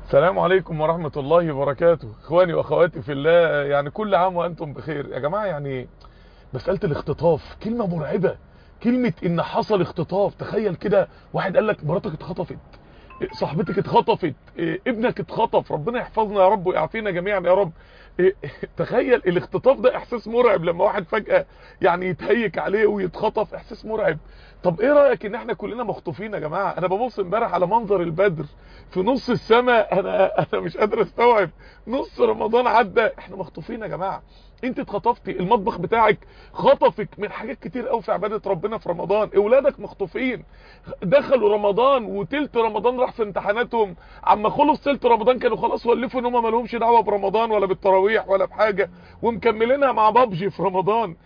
السلام عليكم ورحمة الله وبركاته اخواني واخواتي في الله يعني كل عام وانتم بخير يا جماعة يعني مسألة الاختطاف كلمة مرعبة كلمة ان حصل اختطاف تخيل كده واحد قال لك مراتك اتخطفت صاحبتك اتخطفت ابنك اتخطف ربنا يحفظنا يا رب ويعافينا جميعا يا رب تخيل الاختطاف ده احساس مرعب لما واحد فجأة يعني يتهيك عليه ويتخطف احساس مرعب طب ايه رأيك ان احنا كلنا مخطوفين يا جماعة انا ببص امبارح على منظر البدر في نص السماء انا انا مش قادر استوعب نص رمضان عدى احنا مخطوفين يا جماعة انت اتخطفتي المطبخ بتاعك خطفك من حاجات كتير قوي في عبادة ربنا في رمضان اولادك مخطوفين دخلوا رمضان وتلت رمضان راح في امتحاناتهم عما خلص تلت رمضان كانوا خلاص ولفوا ان هم ما لهمش دعوه برمضان ولا بالتراويح ولا بحاجه ومكملينها مع بابجي في رمضان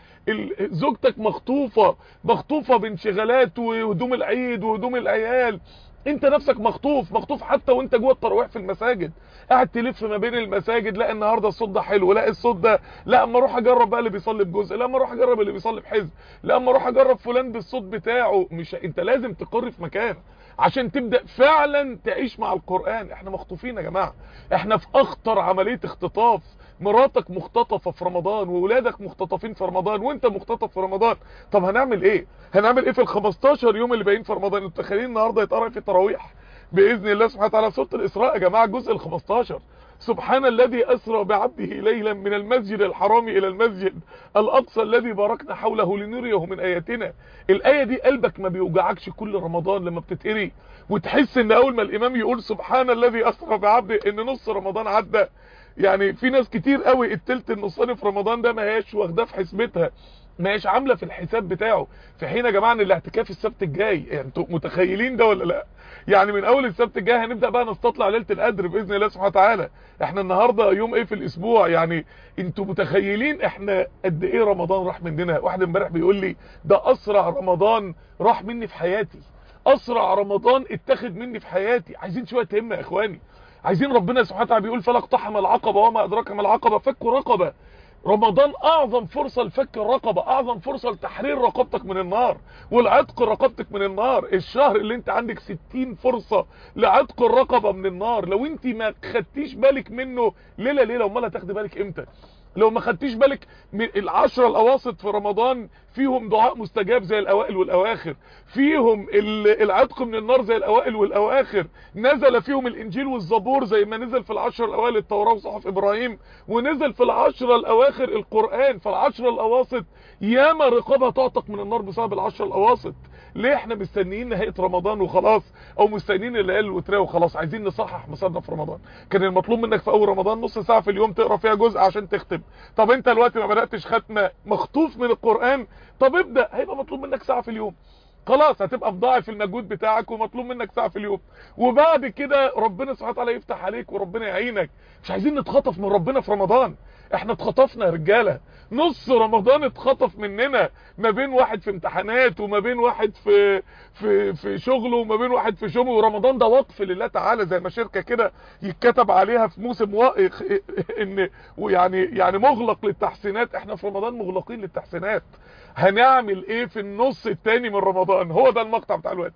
زوجتك مخطوفه مخطوفه بانشغالات وهدوم العيد وهدوم العيال انت نفسك مخطوف مخطوف حتى وانت جوه التراويح في المساجد قاعد تلف ما بين المساجد لا النهارده الصوت ده حلو لا الصوت ده لا اما اروح اجرب بقى اللي بيصلي بجزء لا اما اروح اجرب اللي بيصلي بحزب لا اما اروح اجرب فلان بالصوت بتاعه مش انت لازم تقر في مكان عشان تبدا فعلا تعيش مع القران احنا مخطوفين يا جماعه احنا في اخطر عمليه اختطاف مراتك مختطفه في رمضان واولادك مختطفين في رمضان وانت مختطف في رمضان طب هنعمل ايه هنعمل ايه في ال 15 يوم اللي باقيين في رمضان انتوا متخيلين النهارده يتقرا في التراويح باذن الله سبحانه وتعالى سوره الاسراء يا جماعه الجزء ال 15 سبحان الذي اسرى بعبده ليلا من المسجد الحرام الى المسجد الاقصى الذي باركنا حوله لنريه من اياتنا الايه دي قلبك ما بيوجعكش كل رمضان لما بتتقري وتحس ان اول ما الامام يقول سبحان الذي اسرى بعبده ان نص رمضان عدى يعني في ناس كتير قوي التلت النصاني في رمضان ده ما هياش واخداه في حسبتها ما هيش عامله في الحساب بتاعه في حين يا جماعه ان الاعتكاف السبت الجاي يعني انتوا متخيلين ده ولا لا يعني من اول السبت الجاي هنبدا بقى نستطلع ليله القدر باذن الله سبحانه وتعالى احنا النهارده يوم ايه في الاسبوع يعني انتوا متخيلين احنا قد ايه رمضان راح مننا واحد امبارح بيقول لي ده اسرع رمضان راح مني في حياتي اسرع رمضان اتخذ مني في حياتي عايزين شويه همه يا اخواني عايزين ربنا سبحانه وتعالى بيقول فلا اقتحم العقبه وما ادراك ما العقبه فك رقبه رمضان اعظم فرصة لفك الرقبة اعظم فرصة لتحرير رقبتك من النار والعتق رقبتك من النار الشهر اللي انت عندك 60 فرصة لعتق الرقبة من النار لو انت ما خدتيش بالك منه ليلة ليلة امال هتاخدي بالك امتى لو ما خدتيش بالك من العشرة الاواسط في رمضان فيهم دعاء مستجاب زي الاوائل والاواخر فيهم العتق من النار زي الاوائل والاواخر نزل فيهم الانجيل والزبور زي ما نزل في العشر الاوائل التوراة وصحف ابراهيم ونزل في العشرة الاواخر القرآن فالعشرة الاواسط ياما رقابها تعتق من النار بسبب العشرة الاواسط ليه احنا مستنيين نهايه رمضان وخلاص او مستنيين الليالي الوتريه وخلاص عايزين نصحح مصادنا في رمضان كان المطلوب منك في اول رمضان نص ساعه في اليوم تقرا فيها جزء عشان تختم طب انت دلوقتي ما بداتش ختمه مخطوف من القران طب ابدا هيبقى مطلوب منك ساعه في اليوم خلاص هتبقى في ضاعف المجهود بتاعك ومطلوب منك ساعه في اليوم وبعد كده ربنا سبحانه وتعالى يفتح عليك وربنا يعينك مش عايزين نتخطف من ربنا في رمضان احنا اتخطفنا يا رجاله نص رمضان اتخطف مننا ما بين واحد في امتحانات وما بين واحد في في في شغله وما بين واحد في شغله ورمضان ده وقف لله تعالى زي ما شركه كده يتكتب عليها في موسم واقف ان ويعني يعني مغلق للتحسينات احنا في رمضان مغلقين للتحسينات هنعمل ايه في النص الثاني من رمضان هو ده المقطع بتاع الوقت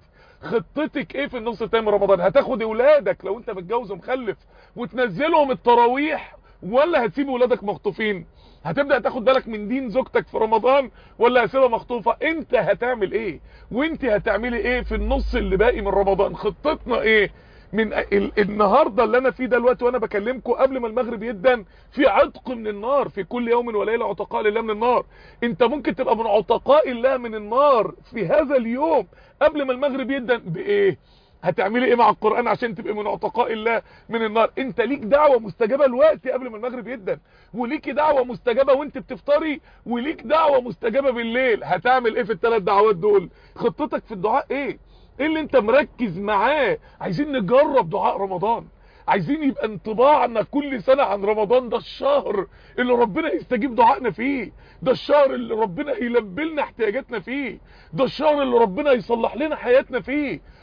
خطتك ايه في النص الثاني من رمضان هتاخد اولادك لو انت متجوز ومخلف وتنزلهم التراويح ولا هتسيب ولادك مخطوفين هتبدأ تاخد بالك من دين زوجتك في رمضان ولا هسيبها مخطوفة انت هتعمل ايه وانت هتعملي ايه في النص اللي باقي من رمضان خطتنا ايه من ال النهاردة اللي انا فيه دلوقتي وانا بكلمكم قبل ما المغرب يدن في عتق من النار في كل يوم وليلة عتقاء لله من النار انت ممكن تبقى من عتقاء الله من النار في هذا اليوم قبل ما المغرب يدن بايه هتعملي ايه مع القرآن عشان تبقي من عتقاء الله من النار انت ليك دعوة مستجابة الوقت قبل ما المغرب يدن وليكي دعوة مستجابة وانت بتفطري وليك دعوة مستجابة بالليل هتعمل ايه في الثلاث دعوات دول خطتك في الدعاء ايه ايه اللي انت مركز معاه عايزين نجرب دعاء رمضان عايزين يبقى انطباعنا كل سنة عن رمضان ده الشهر اللي ربنا يستجيب دعائنا فيه ده الشهر اللي ربنا يلبي لنا احتياجاتنا فيه ده الشهر اللي ربنا يصلح لنا حياتنا فيه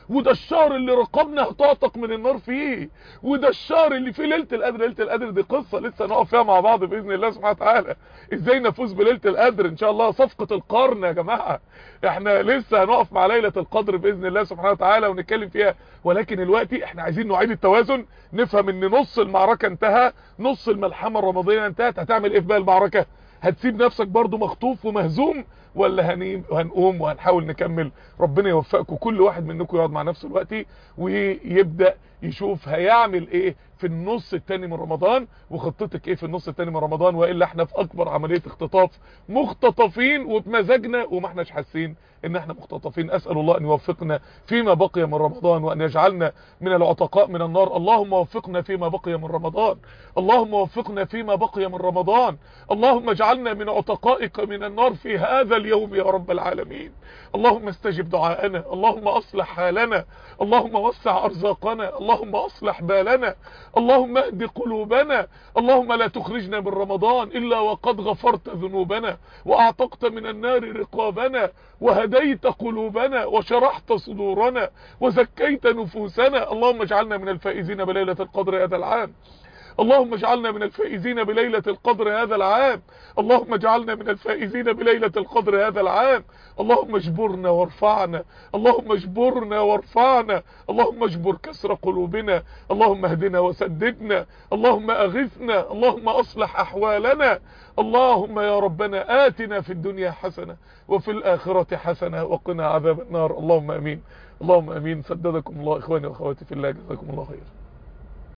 وده الشهر اللي رقبنا هتعتق من النار فيه وده الشهر اللي فيه ليله القدر ليله القدر دي قصه لسه نقف فيها مع بعض باذن الله سبحانه وتعالى ازاي نفوز بليله القدر ان شاء الله صفقه القرن يا جماعه احنا لسه هنقف مع ليله القدر باذن الله سبحانه وتعالى ونتكلم فيها ولكن الوقت احنا عايزين نعيد التوازن نفهم ان نص المعركه انتهى نص الملحمه الرمضانيه انتهت هتعمل ايه في باقي المعركه هتسيب نفسك برضو مخطوف ومهزوم ولا هنيم وهنقوم وهنحاول نكمل ربنا يوفقكم كل واحد منكم يقعد مع نفسه دلوقتي ويبدا يشوف هيعمل ايه في النص التاني من رمضان وخطتك ايه في النص التاني من رمضان والا احنا في اكبر عمليه اختطاف مختطفين وبمزاجنا وما احناش حاسين ان احنا مختطفين اسال الله ان يوفقنا فيما بقي من رمضان وان يجعلنا من العتقاء من النار اللهم وفقنا فيما بقي من رمضان اللهم وفقنا فيما بقي من رمضان اللهم اجعلنا من عتقائك من النار في هذا اليوم يا رب العالمين اللهم استجب دعاءنا اللهم اصلح حالنا اللهم وسع ارزاقنا اللهم اصلح بالنا اللهم اهد قلوبنا اللهم لا تخرجنا من رمضان الا وقد غفرت ذنوبنا واعتقت من النار رقابنا وهديت قلوبنا وشرحت صدورنا وزكيت نفوسنا اللهم اجعلنا من الفائزين بليلة القدر هذا العام اللهم اجعلنا من الفائزين بليلة القدر هذا العام اللهم اجعلنا من الفائزين بليلة القدر هذا العام اللهم اجبرنا وارفعنا اللهم اجبرنا وارفعنا اللهم اجبر كسر قلوبنا اللهم اهدنا وسددنا اللهم اغثنا اللهم اصلح احوالنا اللهم يا ربنا آتنا في الدنيا حسنة وفي الآخرة حسنة وقنا عذاب النار اللهم امين اللهم امين سددكم الله اخواني واخواتي في الله جزاكم الله خير